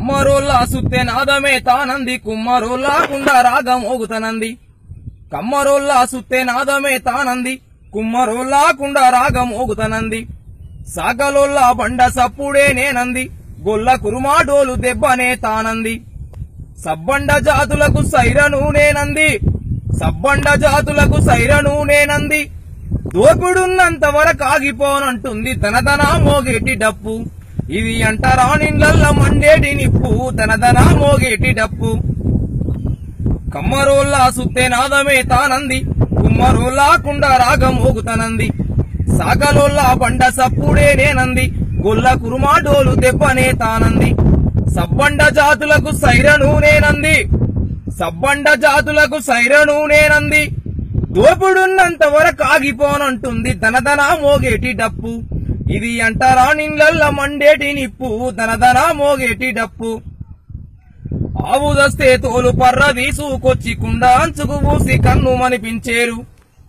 కమ్మరోల్లా సుత్తె నాదమే తానంది కుమ్మరోల్లా కుండ రాగం ఓగుతనంది కమ్మరోల్లా సుత్తె నాదమే తానంది కుమ్మరోల్లా కుండ రాగం ఓగుతనంది సాగలోల్లా బండ సప్పుడే నేనంది గొల్ల కురుమాడోలు దెబ్బనే తానంది సబ్బండ జాతులకు సైరను నేనంది సబ్బండ జాతులకు సైరను నేనంది దోపిడున్నంత వరకు ఆగిపోనంటుంది తనదన మోగేటి డప్పు ఇది అంటరా నిండ్లల్ల మండేటి నిప్పు తనదన మోగేటి డప్పు కమ్మరోల్లా సుత్తే నాదమే తానంది కుమ్మరోల్లా కుండ రాగం మోగుతనంది సాగలోల్లా బండ సప్పుడే నేనంది గొల్ల కురుమాడోలు దెబ్బనే తానంది సబ్బండ జాతులకు సైరను నేనంది సబ్బండ జాతులకు సైరను నేనంది దోపుడున్నంత వరకు ఆగిపోనంటుంది దనదన మోగేటి డప్పు ఇది అంటరా నిండ్లల్ల మండేటి నిప్పు దనదన మోగేటి డప్పు ఆవు దస్తే తోలు పర్ర తీసుకొచ్చి కుండ అంచుకు పూసి కన్ను మనిపించేరు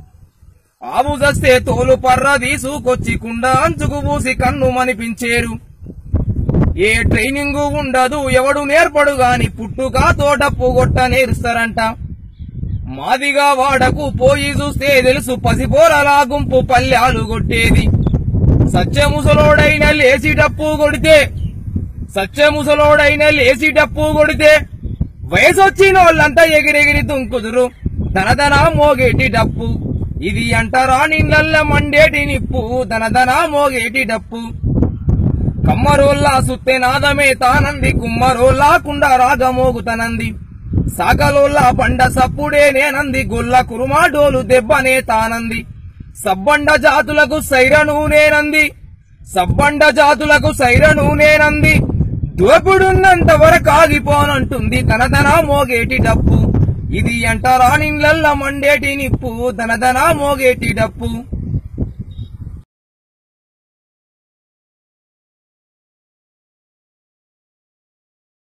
ఆవు దస్తే తోలు పర్ర తీసుకొచ్చి కుండ అంచుకు పూసి కన్ను మనిపించేరు ఏ ట్రైనింగ్ ఉండదు ఎవడు నేర్పడు గాని పుట్టుక తోటప్పు గొట్ట నేరుస్తారంట మాదిగా వాడకు పోయి చూస్తే తెలుసు పసిపోరలా గుంపు పల్లెలు కొట్టేది సత్యముసలోడైన లేచి డప్పు కొడితే సత్యముసలోడైన లేచి డప్పు కొడితే వయసొచ్చిన వాళ్ళంతా ఎగిరెగిరి దుంకుదురు దనదన మోగేటి డప్పు ఇది అంటరా నిన్నల్ల మండేటి నిప్పు దనదన మోగేటి డప్పు కమ్మరోల్లా సుత్తె నాదమే తానంది కుమ్మరోల్లా కుండ రాగమోగుతనంది సాగలోల్లా బండ సప్పుడే నేనంది గొల్ల కురుమా డోలు దెబ్బనే తానంది సబ్బండ జాతులకు సైరను నేనంది సబ్బండ జాతులకు సైరను నేనంది దోపుడున్నంత వరకు ఆగిపోనంటుంది తనదన మోగేటి డప్పు ఇది అంటరా నిండ్లల్ల మండేటి నిప్పు తనదన మోగేటి డప్పు